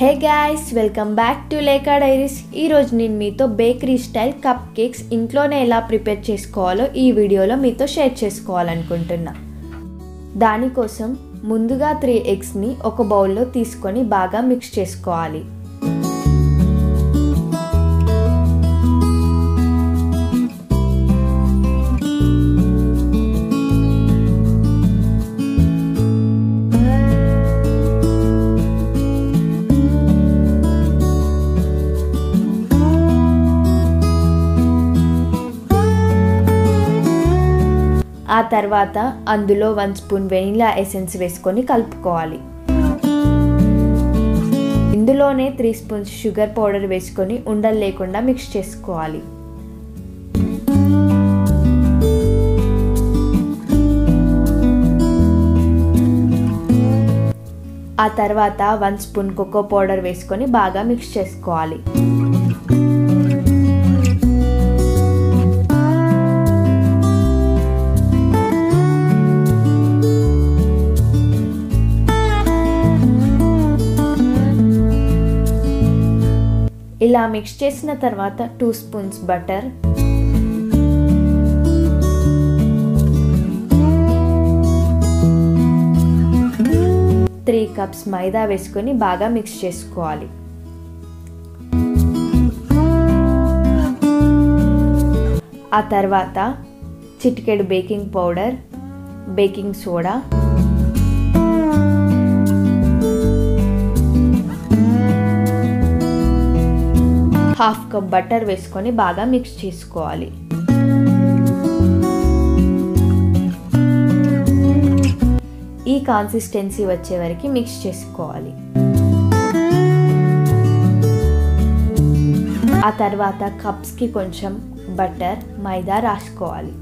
hey guys welcome back to Leka diaries ఈరోజు నేను మీతో బేకరీ స్టైల్ కప్ కేక్స్ ఇంట్లోనే ఎలా ప్రిపేర్ చేసుకోవాలో ఈ వీడియోలో మీతో షేర్ చేసుకోవాలనుకుంటున్నా దానికోసం ముందుగా త్రీ ఎగ్స్ని ఒక బౌల్లో తీసుకొని బాగా మిక్స్ చేసుకోవాలి ఆ తర్వాత అందులో వన్ స్పూన్ వెనిలా ఎసెన్స్ వేసుకొని కలుపుకోవాలి ఇందులోనే త్రీ స్పూన్స్ షుగర్ పౌడర్ వేసుకొని ఉండలు లేకుండా మిక్స్ చేసుకోవాలి ఆ తర్వాత వన్ స్పూన్ కోకో పౌడర్ వేసుకొని బాగా మిక్స్ చేసుకోవాలి ఇలా మిక్స్ చేసిన తర్వాత two spoons butter three cups maida వేసుకొని బాగా మిక్స్ చేసుకోవాలి ఆ తర్వాత చిటికెడు baking powder baking soda half cup butter వేసుకొని బాగా మిక్స్ చేసుకోవాలి ఈ కాన్సిస్టెన్సీ వచ్చే వరకు మిక్స్ చేసుకోవాలి ఆ తర్వాత కప్స్కి కొంచెం బటర్ మైదా రాసుకోవాలి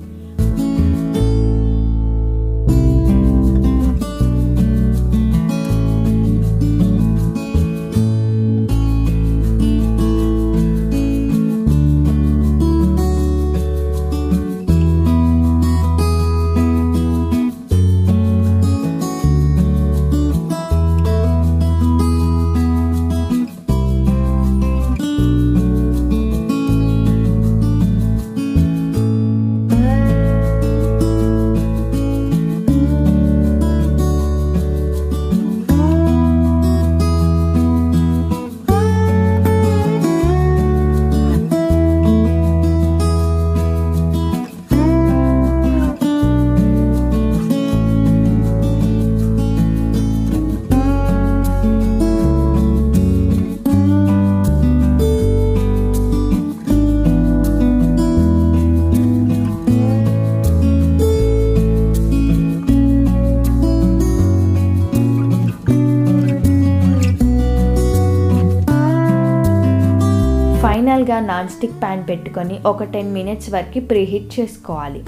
ఫైనల్గా నాన్ స్టిక్ ప్యాన్ పెట్టుకొని ఒక టెన్ మినిట్స్ వరకు ప్రీహీట్ చేసుకోవాలి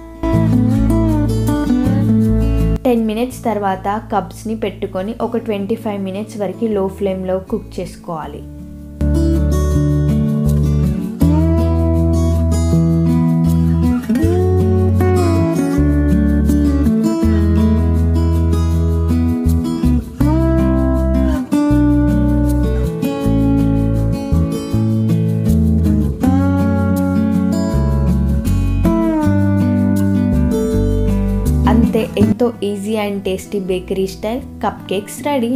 టెన్ మినిట్స్ తర్వాత కప్స్ని పెట్టుకొని ఒక ట్వంటీ ఫైవ్ మినిట్స్ వరకు లో ఫ్లేమ్లో కుక్ చేసుకోవాలి అంతే ఎంతో easy and tasty bakery style cupcakes ready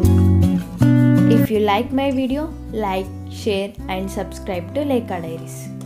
if you like my video like share and subscribe to Leka diaries